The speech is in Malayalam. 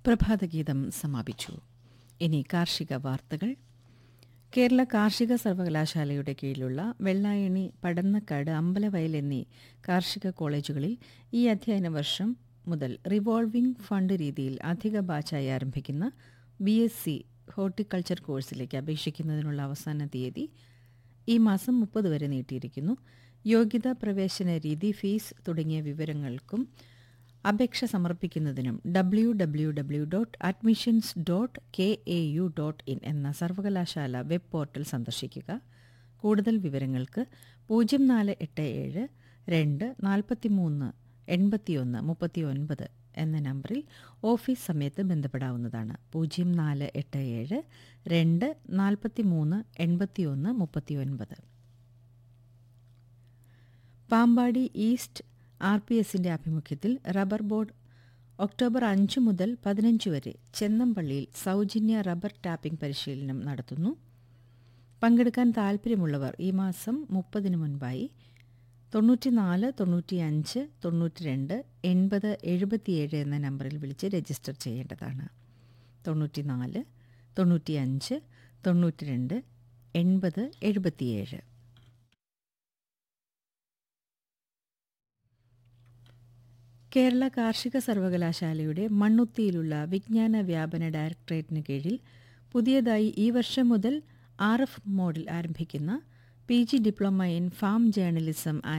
പ്രഭാതഗീതം സമാപിച്ചു ഇനി കാർഷിക വാർത്തകൾ കേരള കാർഷിക സർവകലാശാലയുടെ കീഴിലുള്ള വെള്ളായണി പടന്നക്കാട് അമ്പലവയൽ എന്നീ കാർഷിക കോളേജുകളിൽ ഈ അധ്യയന വർഷം മുതൽ റിവോൾവിംഗ് ഫണ്ട് രീതിയിൽ അധിക ബാച്ചായി ആരംഭിക്കുന്ന ബി എസ് സി ഹോർട്ടിക്കൾച്ചർ കോഴ്സിലേക്ക് അപേക്ഷിക്കുന്നതിനുള്ള അവസാന തീയതി ഈ മാസം മുപ്പത് വരെ നീട്ടിയിരിക്കുന്നു യോഗ്യതാ പ്രവേശന രീതി ഫീസ് തുടങ്ങിയ വിവരങ്ങൾക്കും അപേക്ഷ സമർപ്പിക്കുന്നതിനും W W W dot admissions dot K A U dot in എന്ന സർവകലാശാല വെബ് പോർട്ടൽ സന്ദർശിക്കുക കൂടുതൽ വിവരങ്ങൾക്ക് പൂജ്യം നാല് എട്ട് ഏഴ് രണ്ട് നാൽപ്പത്തി മൂന്ന് എൺപത്തിയൊന്ന് മുപ്പത്തി ഒൻപത് എന്ന നമ്പറിൽ ഓഫീസ് സമയത്ത് ബന്ധപ്പെടാവുന്നതാണ് പൂജ്യം നാല് എട്ട് ഏഴ് രണ്ട് നാൽപ്പത്തി മൂന്ന് എൺപത്തിയൊന്ന് മുപ്പത്തി ഒൻപത് പാമ്പാടി ഈസ്റ്റ് ആർ പി എസിന്റെ ആഭിമുഖ്യത്തിൽ റബ്ബർ ബോർഡ് ഒക്ടോബർ അഞ്ച് മുതൽ പതിനഞ്ച് വരെ ചെന്നംപള്ളിയിൽ സൗജന്യ റബ്ബർ ടാപ്പിംഗ് പരിശീലനം നടത്തുന്നു പങ്കെടുക്കാൻ താൽപ്പര്യമുള്ളവർ ഈ മാസം മുപ്പതിന് മുൻപായി തൊണ്ണൂറ്റിനാല് തൊണ്ണൂറ്റിയഞ്ച് തൊണ്ണൂറ്റിരണ്ട് എൺപത് എഴുപത്തിയേഴ് എന്ന നമ്പറിൽ വിളിച്ച് രജിസ്റ്റർ ചെയ്യേണ്ടതാണ് തൊണ്ണൂറ്റിനാല് തൊണ്ണൂറ്റിയഞ്ച് തൊണ്ണൂറ്റിരണ്ട് എൺപത് എഴുപത്തിയേഴ് കേരള കാർഷിക സർവകലാശാലയുടെ മണ്ണുത്തിയിലുള്ള വിജ്ഞാന വ്യാപന ഡയറക്ടറേറ്റിന് കീഴിൽ പുതിയതായി ഈ വർഷം മുതൽ ആർ എഫ് മോഡിൽ ആരംഭിക്കുന്ന P G diploma in farm journalism and